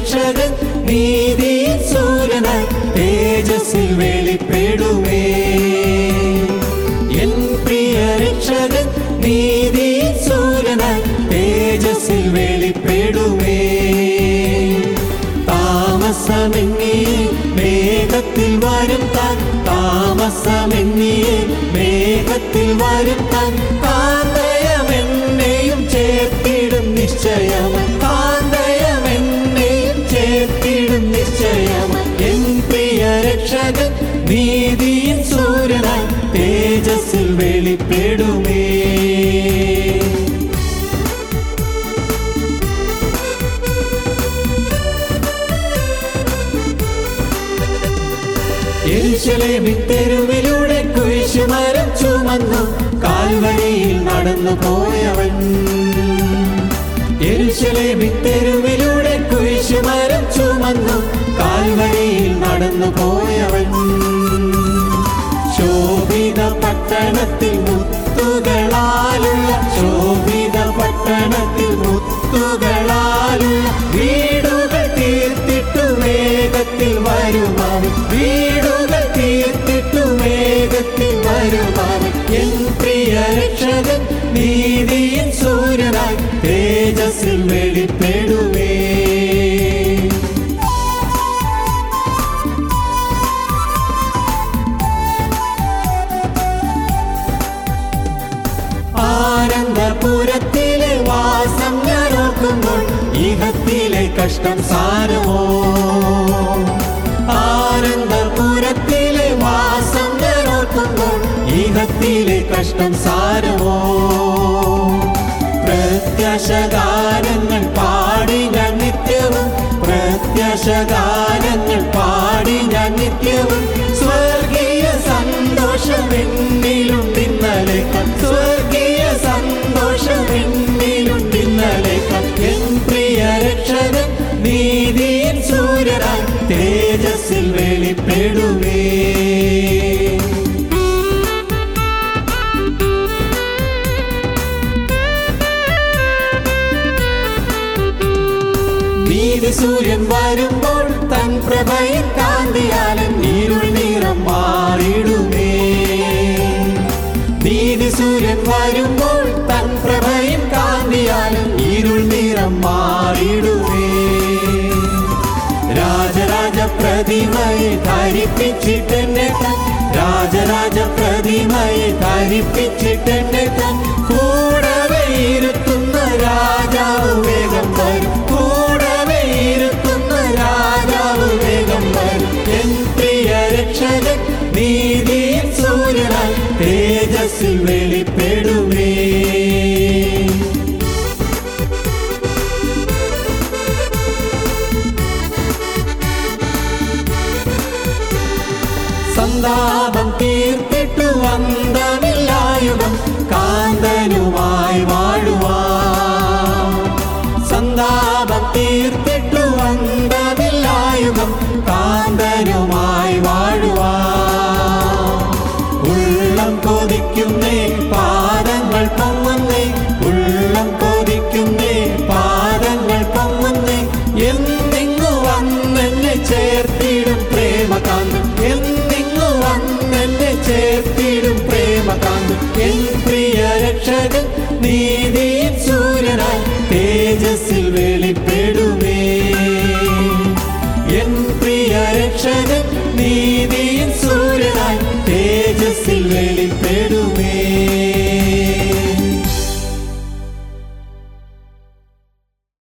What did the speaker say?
രക്ഷകൻ നീതി സൂര്യനായി തേജസ്സിൽ വെളിപ്പെടുമേ എൻ പ്രിയ രക്ഷകൻ നീതി സൂര്യനായി തേജസ്സിൽ വെളിപ്പെടുമേ താമസമെന്നിയെ മേഘത്തിൽ വരും താൻ താമസമെന്നിയെ മേഘത്തിൽ വരും താൻ കാന്തയമെന്നെയും ചേർത്തിടും നിശ്ചയം കാന്തയമെന്നെയും ചേർത്തിടും നിശ്ചയം എൻ പ്രിയ രക്ഷകൻ നീതിயின் സൂര്യനായി തേജസ്സിൽ വെളിപ്പെടുമേ യെരൂശലേമിൻ തെരുവിലൂടെ കുരിശുമരം ചുമന്നു കാൽവരിയിൽ നടന്നു പോയവൻ യെരൂശലേമിൻ തെരുവിലൂടെ കുരിശുമരം ചുമന്നു കാൽവരിയിൽ നടന്നു പോയവൻ ശോഭിത പട്ടണത്തിൽ മുത്തുകളാലുള്ള ശോഭിത പട്ടണത്തിൽ മുത്തുകളാലുള്ള വീടുകൾ തീർത്തിട്ടു വേഗത്തിൽ വരുമാവും വീടുകൾ തീർത്തിട്ടു വേഗത്തിൽ വരുമാവും എൻ പ്രിയ രക്ഷകൻ നീതിயின் സൂര്യനായി തേജസ്സിൽ വെളിപ്പെടുവേ ആനന്ദപുരത്തിലെ വാസം ഞാൻ ഓർക്കുമ്പോൾ ഇഹത്തിലെ കഷ്ടം സാരമോ ആനന്ദപുരത്തിലെ വാസം ഞാൻ ഓർക്കുമ്പോൾ ഇഹത്തിലെ കഷ്ടം സാരമോ പ്രത്യാശഗാനങ്ങൾ പാടി ഞാൻ നിത്യവും പ്രത്യാശഗാനങ്ങൾ പാടി ഞാൻ നിത്യവും സ്വർഗീയ സന്തോഷം എന്നിലുണ്ടിന്നലെ സ്വർഗീയ സന്തോഷം എന്നിലുണ്ടിന്നലെ എൻ പ്രിയ രക്ഷകൻ നീതിயின் സൂര്യനായി തേജസ്സിൽ വെളിപ്പെടുമേ നീതി സൂര്യൻ വരുമ്പോൾ തൻ പ്രഭയിൽ കാന്തിയാലും ഇരുൾ നിറം മാറിടുമേ നീതി സൂര്യൻ വരുമ്പോൾ തൻ പ്രഭയിൽ കാന്തിയാലും ഇരുൾ നിറം മാറിടുമേ രാജരാജ പ്രതിമയെ ധരിപ്പിച്ചിട്ടെന്നെ തൻ രാജരാജ പ്രതിമയെ ധരിപ്പിച്ചിട്ടെന്നെ തൻ കൂടവേ ഇരുത്തുന്ന രാജാവ് വേഗം വരും കൂടവേ ഇരുത്തുന്ന രാജാവ് വേഗം വരും എൻ പ്രിയ രക്ഷകൻ നീതിயின் സൂര്യനായി തേജസ്സിൽ വെളിപ്പെടുമേ സന്താപം തീർത്തിട്ടു അന്തമില്ലായുധം കാന്തനുമായി വാഴുവാ സന്താപം തീർത്തിട്ടു അന്തമില്ലായുധം കാന്തനുമായി വാഴുവാ ഉള്ളം കൊതിക്കുന്നേ പാദങ്ങൾ പൊങ്ങുന്നേ ഉള്ളം കൊതിക്കുന്നേ പാദങ്ങൾ പൊങ്ങുന്നേ എന്നിങ്ങു വന്നെന്നെ ചേർത്തിടും പ്രേമകാന്തം എന്നിങ്ങു വന്നെന്നെ ചേർത്തിടും പ്രേമകാന്തം എൻ പ്രിയ രക്ഷകൻ നീതിயின் സൂര്യനായി തേജസ്സിൽ വെളിപ്പെടുമേ എൻ പ്രിയ രക്ഷകൻ നീതിயின் സൂര്യനായി തേജസ്സിൽ വെളിപ്പെടും